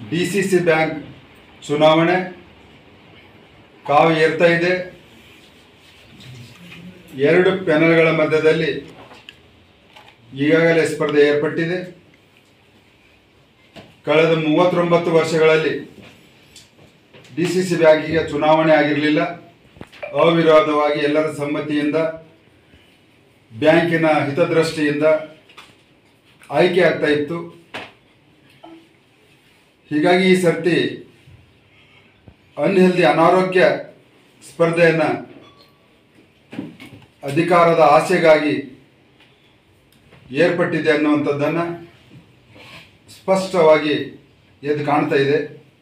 D C C bank ಚುನಾವಣೆ ಕಾವು ಏರ್ತಾ ಇದೆ ಎರಡು ಪ್ಯಾನಲ್ಗಳ ಮಧ್ಯದಲ್ಲಿ ಈಗಾಗಲೇ ಸ್ಪರ್ಧೆ ಏರ್ಪಟ್ಟಿದೆ ಕಳೆದ ಮೂವತ್ತೊಂಬತ್ತು ವರ್ಷಗಳಲ್ಲಿ ಡಿ ಸಿ ಸಿ ಬ್ಯಾಂಕಿಗೆ ಚುನಾವಣೆ ಆಗಿರಲಿಲ್ಲ ಅವಿರೋಧವಾಗಿ ಎಲ್ಲರ ಸಮ್ಮತಿಯಿಂದ ಬ್ಯಾಂಕಿನ ಹಿತದೃಷ್ಟಿಯಿಂದ ಆಯ್ಕೆ ಆಗ್ತಾ ಇತ್ತು ಹೀಗಾಗಿ ಈ ಸರ್ತಿ ಅನ್ಹೆಲ್ದಿ ಅನಾರೋಗ್ಯ ಸ್ಪರ್ಧೆಯನ್ನು ಅಧಿಕಾರದ ಆಸೆಗಾಗಿ ಏರ್ಪಟ್ಟಿದೆ ಅನ್ನುವಂಥದ್ದನ್ನು ಸ್ಪಷ್ಟವಾಗಿ ಎದ್ದು ಕಾಣ್ತಾ ಇದೆ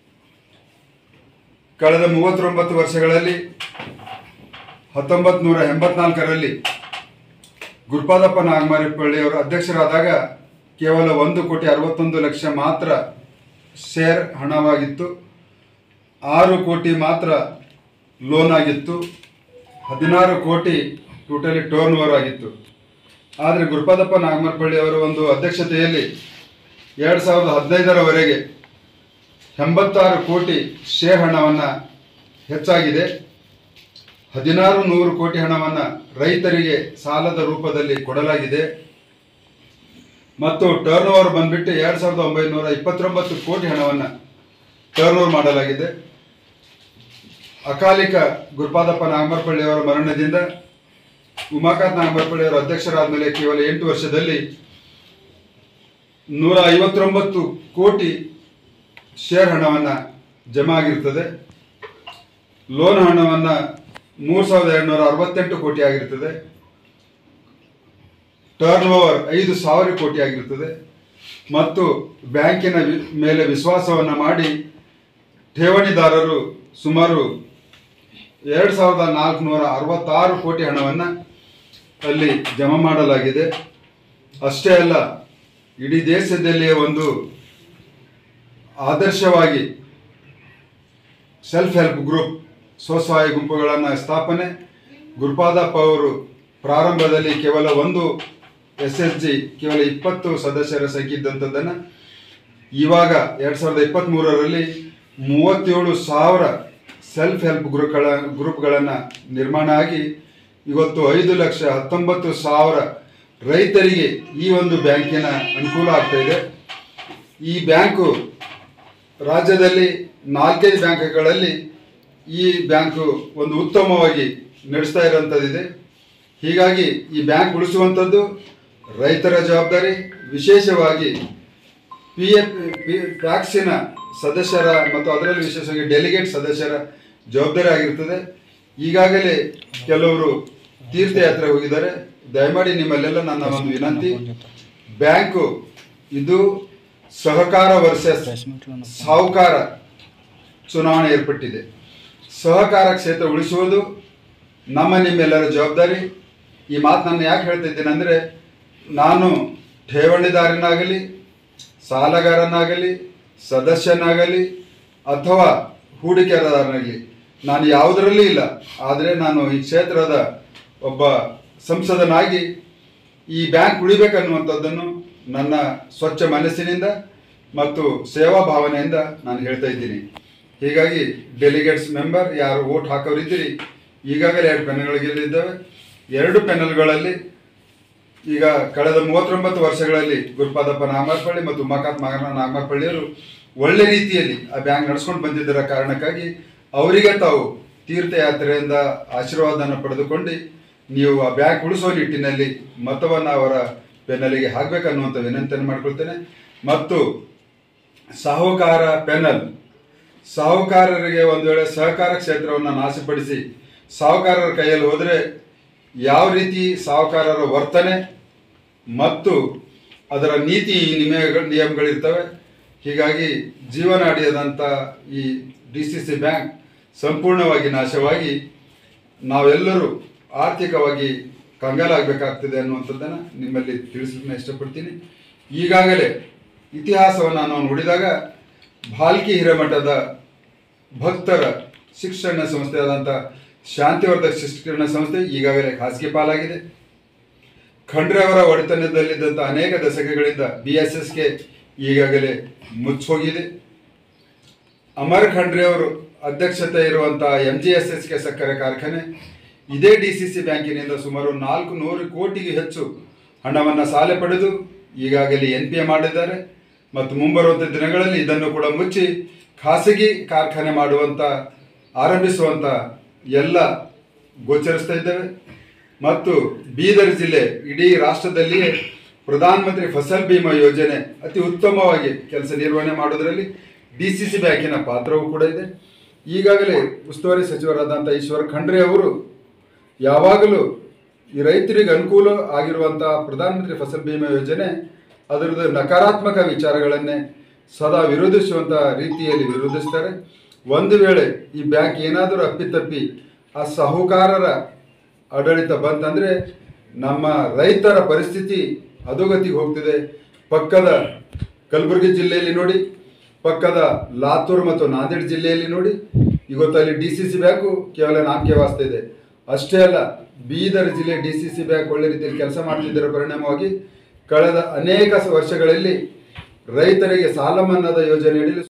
ಕಳೆದ ಮೂವತ್ತೊಂಬತ್ತು ವರ್ಷಗಳಲ್ಲಿ ಹತ್ತೊಂಬತ್ತು ನೂರ ಎಂಬತ್ನಾಲ್ಕರಲ್ಲಿ ಗುರುಪಾದಪ್ಪ ನಾಗಮಾರಿಪಳ್ಳಿಯವರು ಅಧ್ಯಕ್ಷರಾದಾಗ ಕೇವಲ ಒಂದು ಕೋಟಿ ಅರವತ್ತೊಂದು ಲಕ್ಷ ಮಾತ್ರ ಶೇರ್ ಹಣವಾಗಿತ್ತು ಆರು ಕೋಟಿ ಮಾತ್ರ ಲೋನ್ ಆಗಿತ್ತು ಹದಿನಾರು ಕೋಟಿ ಟೋಟಲಿ ಟರ್ನ್ ಓವರ್ ಆಗಿತ್ತು ಆದರೆ ಗುರುಪಾದಪ್ಪ ನಾಗಮರಪಳ್ಳಿ ಅವರ ಒಂದು ಅಧ್ಯಕ್ಷತೆಯಲ್ಲಿ ಎರಡು ಸಾವಿರದ ಹದಿನೈದರವರೆಗೆ ಎಂಬತ್ತಾರು ಕೋಟಿ ಶೇರ್ ಹಣವನ್ನು ಹೆಚ್ಚಾಗಿದೆ ಹದಿನಾರು ನೂರು ಕೋಟಿ ಹಣವನ್ನು ರೈತರಿಗೆ ಸಾಲದ ರೂಪದಲ್ಲಿ ಕೊಡಲಾಗಿದೆ ಮತ್ತು ಟರ್ನ್ ಓವರ್ ಬಂದ್ಬಿಟ್ಟು ಎರಡು ಸಾವಿರದ ಒಂಬೈನೂರ ಇಪ್ಪತ್ತೊಂಬತ್ತು ಕೋಟಿ ಹಣವನ್ನು ಟರ್ನ್ ಓವರ್ ಮಾಡಲಾಗಿದೆ ಅಕಾಲಿಕ ಗುರುಪಾದಪ್ಪ ನಾಗಮರಪಳ್ಳಿ ಅವರ ಮರಣದಿಂದ ಉಮಾಕಾಂತ್ ನಾಗಮರಪಳ್ಳಿ ಅವರ ಅಧ್ಯಕ್ಷರಾದ ಮೇಲೆ ಕೇವಲ ಎಂಟು ವರ್ಷದಲ್ಲಿ ನೂರ ಐವತ್ತೊಂಬತ್ತು ಕೋಟಿ ಶೇರ್ ಹಣವನ್ನು ಜಮಾ ಆಗಿರ್ತದೆ ಲೋನ್ ಹಣವನ್ನು ಮೂರು ಸಾವಿರದ ಎರಡುನೂರ ಅರವತ್ತೆಂಟು ಕೋಟಿ ಆಗಿರ್ತದೆ ಟರ್ನ್ ಓವರ್ ಐದು ಸಾವಿರ ಕೋಟಿ ಆಗಿರ್ತದೆ ಮತ್ತು ಬ್ಯಾಂಕಿನ ವಿ- ಮೇಲೆ ವಿಶ್ವಾಸವನ್ನು ಮಾಡಿ ಠೇವಣಿದಾರರು ಸುಮಾರು ಎರಡು ಸಾವಿರದ ನಾಲ್ಕುನೂರ ಅರವತ್ತಾರು ಕೋಟಿ ಹಣವನ್ನು ಅಲ್ಲಿ ಜಮಾ ಮಾಡಲಾಗಿದೆ ಅಷ್ಟೇ ಅಲ್ಲ ಇಡೀ ದೇಶದಲ್ಲಿಯೇ ಒಂದು ಆದರ್ಶವಾಗಿ ಸೆಲ್ಫ್ ಹೆಲ್ಪ್ ಗ್ರೂಪ್ ಸ್ವಸಹಾಯ ಗುಂಪುಗಳನ್ನು ಸ್ಥಾಪನೆ ಗುರುಪಾದಪ್ಪ ಅವರು ಪ್ರಾರಂಭದಲ್ಲಿ ಕೇವಲ ಒಂದು ಎಸ್ ಎಸ್ ಜಿ ಕೇವಲ ಇಪ್ಪತ್ತು ಸದಸ್ಯರ ಸಂಖ್ಯೆ ಇದ್ದಂಥದ್ದನ್ನು ಇವಾಗ ಎರಡು ಸಾವಿರದ ಇಪ್ಪತ್ತ್ಮೂರರಲ್ಲಿ ಮೂವತ್ತೇಳು ಸಾವಿರ ಸೆಲ್ಫ್ ಹೆಲ್ಪ್ ಗ್ರೂಪ್ಗಳ ಗ್ರೂಪ್ಗಳನ್ನು ನಿರ್ಮಾಣ ಆಗಿ ಇವತ್ತು ಐದು ಲಕ್ಷ ಹತ್ತೊಂಬತ್ತು ಸಾವಿರ ರೈತರಿಗೆ ಈ ಒಂದು ಬ್ಯಾಂಕಿನ ಅನುಕೂಲ ಆಗ್ತಾ ಇದೆ ಈ ಬ್ಯಾಂಕು ರಾಜ್ಯದಲ್ಲಿ ನಾಲ್ಕೈದು ಬ್ಯಾಂಕ್ಗಳಲ್ಲಿ ಈ ಬ್ಯಾಂಕು ಒಂದು ಉತ್ತಮವಾಗಿ ನಡೆಸ್ತಾ ಇರೋಂಥದ್ದಿದೆ ಹೀಗಾಗಿ ಈ ಬ್ಯಾಂಕ್ ಉಳಿಸುವಂಥದ್ದು ರೈತರ ಜವಾಬ್ದಾರಿ ವಿಶೇಷವಾಗಿ ಪಿ ಎಫ್ ಪಿ ಪ್ಯಾಕ್ಸಿನ ಸದಸ್ಯರ ಮತ್ತು ಅದರಲ್ಲಿ ವಿಶೇಷವಾಗಿ ಡೆಲಿಗೇಟ್ ಸದಸ್ಯರ ಜವಾಬ್ದಾರಿ ಆಗಿರ್ತದೆ ಈಗಾಗಲೇ ಕೆಲವರು ತೀರ್ಥಯಾತ್ರೆ ಹೋಗಿದ್ದಾರೆ ದಯಮಾಡಿ ನಿಮ್ಮಲ್ಲೆಲ್ಲ ನನ್ನ ಒಂದು ವಿನಂತಿ ಬ್ಯಾಂಕು ಇದು ಸಹಕಾರ ವರ್ಸಸ್ ಸಾಹುಕಾರ ಚುನಾವಣೆ ಏರ್ಪಟ್ಟಿದೆ ಸಹಕಾರ ಕ್ಷೇತ್ರ ಉಳಿಸುವುದು ನಮ್ಮ ನಿಮ್ಮೆಲ್ಲರ ಜವಾಬ್ದಾರಿ ಈ ಮಾತು ನಾನು ಯಾಕೆ ಹೇಳ್ತಾ ಇದ್ದೀನಿ ಅಂದರೆ ನಾನು ಠೇವಣಿದಾರನಾಗಲಿ ಸಾಲಗಾರನಾಗಲಿ ಸದಸ್ಯನಾಗಲಿ ಅಥವಾ ಹೂಡಿಕೆದಾರನಾಗಲಿ ನಾನು ಯಾವುದರಲ್ಲಿ ಇಲ್ಲ ಆದರೆ ನಾನು ಈ ಕ್ಷೇತ್ರದ ಒಬ್ಬ ಸಂಸದನಾಗಿ ಈ ಬ್ಯಾಂಕ್ ಉಳಿಬೇಕನ್ನುವಂಥದ್ದನ್ನು ನನ್ನ ಸ್ವಚ್ಛ ಮನಸ್ಸಿನಿಂದ ಮತ್ತು ಸೇವಾ ಭಾವನೆಯಿಂದ ನಾನು ಹೇಳ್ತಾ ಇದ್ದೀನಿ ಹೀಗಾಗಿ ಡೆಲಿಗೇಟ್ಸ್ ಮೆಂಬರ್ ಯಾರು ವೋಟ್ ಹಾಕೋರಿದ್ದೀರಿ ಈಗಾಗಲೇ ಎರಡು ಪೆನ್ಗಳಿದ್ದಾವೆ ಎರಡು ಪೆನಲ್ಗಳಲ್ಲಿ ಈಗ ಕಳೆದ ಮೂವತ್ತೊಂಬತ್ತು ವರ್ಷಗಳಲ್ಲಿ ಗುರುಪಾದಪ್ಪ ನಾಗಮರಪಳ್ಳಿ ಮತ್ತು ಉಮಾಕಾಂತ್ ಮಗನ ನಾಗಮರಪಳ್ಳಿಯವರು ಒಳ್ಳೆ ರೀತಿಯಲ್ಲಿ ಆ ಬ್ಯಾಂಕ್ ನಡೆಸ್ಕೊಂಡು ಬಂದಿದ್ದರ ಕಾರಣಕ್ಕಾಗಿ ಅವರಿಗೆ ತಾವು ತೀರ್ಥಯಾತ್ರೆಯಿಂದ ಆಶೀರ್ವಾದನ ಪಡೆದುಕೊಂಡು ನೀವು ಆ ಬ್ಯಾಂಕ್ ಉಳಿಸೋ ನಿಟ್ಟಿನಲ್ಲಿ ಮತವನ್ನು ಅವರ ಪೆನ್ನಲಿಗೆ ಹಾಕಬೇಕನ್ನುವಂಥ ವಿನಂತಿಯನ್ನು ಮಾಡ್ಕೊಳ್ತೇನೆ ಮತ್ತು ಸಾಹುಕಾರ ಪೆನಲ್ ಸಾಹುಕಾರರಿಗೆ ಒಂದು ವೇಳೆ ಸಹಕಾರ ಕ್ಷೇತ್ರವನ್ನು ನಾಶಪಡಿಸಿ ಸಾಹುಕಾರರ ಕೈಯಲ್ಲಿ ಹೋದರೆ ಯಾವ ರೀತಿ ಸಾಹುಕಾರರ ವರ್ತನೆ ಮತ್ತು ಅದರ ನೀತಿ ನಿಯಮಗಳ ನಿಯಮಗಳಿರ್ತವೆ ಹೀಗಾಗಿ ಜೀವನಾಡಿಯಾದಂಥ ಈ ಡಿ ಸಿ ಸಿ ಬ್ಯಾಂಕ್ ಸಂಪೂರ್ಣವಾಗಿ ನಾಶವಾಗಿ ನಾವೆಲ್ಲರೂ ಆರ್ಥಿಕವಾಗಿ ಕಂಗಾಲಾಗಬೇಕಾಗ್ತದೆ ಅನ್ನುವಂಥದ್ದನ್ನು ನಿಮ್ಮಲ್ಲಿ ತಿಳಿಸಲಿಕ್ಕೆ ಇಷ್ಟಪಡ್ತೀನಿ ಈಗಾಗಲೇ ಇತಿಹಾಸವನ್ನು ನಾವು ನೋಡಿದಾಗ ಭಾಲ್ಕಿ ಹಿರೇಮಠದ ಭಕ್ತರ ಶಿಕ್ಷಣ ಸಂಸ್ಥೆಯಾದಂಥ ಶಾಂತಿವರ್ಧಕ ಶಿಕ್ಷಣ ಸಂಸ್ಥೆ ಈಗಾಗಲೇ ಖಾಸಗಿ ಪಾಲಾಗಿದೆ ಖಂಡ್ರೆ ಅವರ ಒಡೆತನದಲ್ಲಿದ್ದಂಥ ಅನೇಕ ದಶಕಗಳಿಂದ ಬಿ ಎಸ್ ಎಸ್ಗೆ ಈಗಾಗಲೇ ಮುಚ್ಚೋಗಿದೆ ಅಮರ್ ಖಂಡ್ರೆ ಅವರು ಅಧ್ಯಕ್ಷತೆ ಇರುವಂಥ M G S S K ಸಕ್ಕರೆ ಕಾರ್ಖಾನೆ ಇದೇ ಡಿ ಸಿ ಸಿ ಬ್ಯಾಂಕಿನಿಂದ ಸುಮಾರು ನಾಲ್ಕು ನೂರು ಕೋಟಿಗೆ ಹೆಚ್ಚು ಹಣವನ್ನು ಸಾಲ ಪಡೆದು ಈಗಾಗಲೇ ಎನ್ ಪಿ ಎ ಮಾಡಿದ್ದಾರೆ ಮತ್ತು ಮುಂಬರುವಂಥ ದಿನಗಳಲ್ಲಿ ಇದನ್ನು ಕೂಡ ಮುಚ್ಚಿ ಖಾಸಗಿ ಕಾರ್ಖಾನೆ ಮಾಡುವಂಥ ಆರಂಭಿಸುವಂಥ ಎಲ್ಲ ಗೋಚರಿಸ್ತಾ ಇದ್ದೇವೆ ಮತ್ತು ಬೀದರ್ ಜಿಲ್ಲೆ ಇಡೀ ರಾಷ್ಟ್ರದಲ್ಲಿಯೇ ಪ್ರಧಾನಮಂತ್ರಿ ಫಸಲ್ ಬಿಮಾ ಯೋಜನೆ ಅತಿ ಉತ್ತಮವಾಗಿ ಕೆಲಸ ನಿರ್ವಹಣೆ ಮಾಡೋದರಲ್ಲಿ ಡಿ ಸಿ ಸಿ ಬ್ಯಾಂಕಿನ ಪಾತ್ರವೂ ಕೂಡ ಇದೆ ಈಗಾಗಲೇ ಉಸ್ತುವಾರಿ ಸಚಿವರಾದಂಥ ಈಶ್ವರ್ ಖಂಡ್ರೆ ಅವರು ಯಾವಾಗಲೂ ಈ ರೈತರಿಗೆ ಅನುಕೂಲ ಆಗಿರುವಂಥ ಪ್ರಧಾನಮಂತ್ರಿ ಫಸಲ್ ಬಿಮಾ ಯೋಜನೆ ಅದರದ್ದು ನಕಾರಾತ್ಮಕ ವಿಚಾರಗಳನ್ನೇ ಸದಾ ವಿರೋಧಿಸುವಂಥ ರೀತಿಯಲ್ಲಿ ವಿರೋಧಿಸ್ತಾರೆ ಒಂದು ವೇಳೆ ಈ ಬ್ಯಾಂಕ್ ಏನಾದರೂ ಅಪ್ಪಿತಪ್ಪಿ ಆ ಸಾಹುಕಾರರ ಆಡಳಿತ ಬಂತಂದರೆ ನಮ್ಮ ರೈತರ ಪರಿಸ್ಥಿತಿ ಅಧೋಗತಿಗೆ ಹೋಗ್ತಿದೆ ಪಕ್ಕದ ಕಲಬುರಗಿ ಜಿಲ್ಲೆಯಲ್ಲಿ ನೋಡಿ ಪಕ್ಕದ ಲಾತೂರ್ ಮತ್ತು ನಾಂದೇಡ್ ಜಿಲ್ಲೆಯಲ್ಲಿ ನೋಡಿ ಇವತ್ತು ಅಲ್ಲಿ ಡಿ ಸಿ ಸಿ ಬ್ಯಾಂಕು ಕೇವಲ ನಾಮಕೆ ವಾಸ್ತ ಇದೆ ಅಷ್ಟೇ ಅಲ್ಲ ಬೀದರ್ ಜಿಲ್ಲೆ ಡಿ ಸಿ ಸಿ ಬ್ಯಾಂಕ್ ಒಳ್ಳೆ ರೀತಿಯಲ್ಲಿ ಕೆಲಸ ಮಾಡ್ತಿದ್ದರ ಪರಿಣಾಮವಾಗಿ ಕಳೆದ ಅನೇಕ ವರ್ಷಗಳಲ್ಲಿ ರೈತರಿಗೆ ಸಾಲ ಮನ್ನಾದ ಯೋಜನೆ ಅಡಿಯಲ್ಲಿ